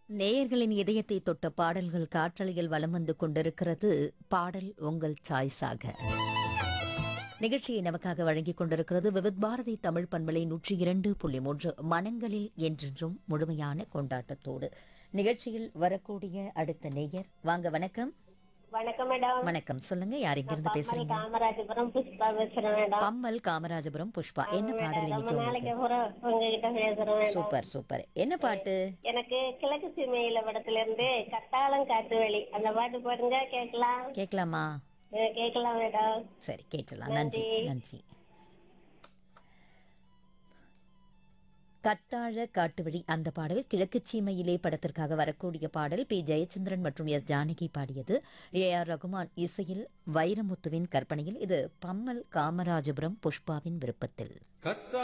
நேயர்களின் இதயத்தை தொட்ட பாடல்கள் காற்றலையில் வலம் வந்து கொண்டிருக்கிறது பாடல் உங்கள் சாய்ஸாக நிகழ்ச்சியை நமக்காக வழங்கிக் கொண்டிருக்கிறது விவித் பாரதி தமிழ் பண்பலை நூற்றி இரண்டு புள்ளி மூன்று மனங்களில் என்றென்றும் முழுமையான கொண்டாட்டத்தோடு நிகழ்ச்சியில் வரக்கூடிய அடுத்த நேயர் வாங்க வணக்கம் வணக்கம் மேடம் வணக்கம் சொல்லுங்க யார் இங்கிருந்து பம்மல் பேசுறீங்க காமராஜபுரம் புஷ்பா பேசுறேன் மேடம் பம்மல் காமராஜபுரம் புஷ்பா என்ன பாடல் ரொம்ப இன்னைக்கு நாளைக்கு உங்களுக்கு அப்புறம் உங்ககிட்ட பேசுறேன் மேடம் சூப்பர் சூப்பர் என்ன பாட்டு எனக்கு கிழக்கு சீமையில படத்துல இருந்து கத்தாளம் காட்டு வழி அந்த பாட்டு பாடுங்க கேட்கலாம் கேட்கலாமா அஹ் கேட்கலாம் மேடம் சரி கேட்டலாம் நன்றி நன்றி கத்தாழ காட்டுவழி அந்த பாடல் கிழக்கு சீமையிலே படத்திற்காக வரக்கூடிய பாடல் பி ஜெயச்சந்திரன் மற்றும் எஸ் ஜானகி பாடியது ஏ ஆர் ரகுமான் இசையில் வைரமுத்துவின் கற்பனையில் இது பம்மல் காமராஜபுரம் புஷ்பாவின் விருப்பத்தில் கத்த